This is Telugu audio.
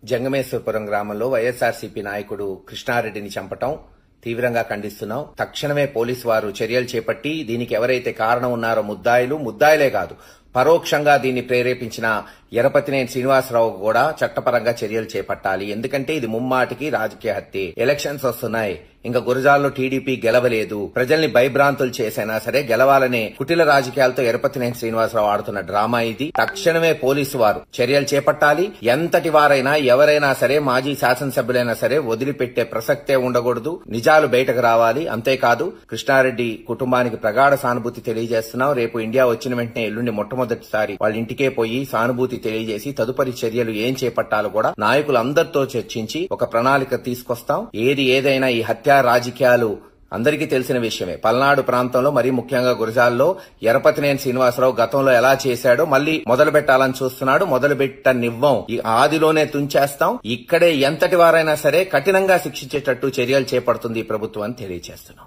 జంగమేశ్వరపురం గ్రామంలో వైఎస్ఆర్సీపీ నాయకుడు కృష్ణారెడ్డిని చంపటం తీవ్రంగా ఖండిస్తున్నాం తక్షణమే పోలీసు వారు చర్యలు చేపట్టి దీనికి ఎవరైతే కారణం ఉన్నారో ముద్దాయిలు ముద్దాయిలే కాదు పరోక్షంగా దీన్ని ప్రేరేపించిన ఎరపతినేని శ్రీనివాసరావు కూడా చట్టపరంగా చర్యలు చేపట్టాలి ఎందుకంటే ఇది ముమ్మాటికి రాజకీయ హత్యే ఎలక్షన్స్ వస్తున్నాయి ఇంకా గురజాల్లో టీడీపీ గెలవలేదు ప్రజల్ని భయభ్రాంతులు చేసైనా సరే గెలవాలనే కుటిల రాజకీయాలతో ఎరపతినేని శ్రీనివాసరావు ఆడుతున్న డ్రామా ఇది తక్షణమే పోలీసు వారు చర్యలు చేపట్టాలి ఎంతటి వారైనా ఎవరైనా సరే మాజీ శాసనసభ్యులైనా సరే వదిలిపెట్టే ప్రసక్తే ఉండకూడదు నిజాలు బయటకు రావాలి అంతేకాదు కృష్ణారెడ్డి కుటుంబానికి ప్రగాఢ సానుభూతి తెలియజేస్తున్నాం రేపు ఇండియా వచ్చిన వెంటనే ఎల్లుండి మొట్టమొదటిసారి వాళ్ళ ఇంటికే పోయి సానుభూతి తెలియజేసి తదుపరి చర్యలు ఏం చేపట్టాలో కూడా నాయకులందరితో చర్చించి ఒక ప్రణాళిక తీసుకొస్తాం ఏది ఏదైనా ఈ హత్య రాజకీయాలు అందరికీ తెలిసిన విషయమే పల్నాడు ప్రాంతంలో మరీ ముఖ్యంగా గురజాల్లో ఎరపతినేని శ్రీనివాసరావు గతంలో ఎలా చేశాడో మళ్ళీ మొదలు పెట్టాలని చూస్తున్నాడు మొదలు పెట్టనివ్వం ఈ ఆదిలోనే తుంచేస్తాం ఇక్కడే ఎంతటి వారైనా సరే కఠినంగా శిక్షించేటట్టు చర్యలు చేపడుతుంది ఈ ప్రభుత్వం అని తెలియజేస్తున్నాం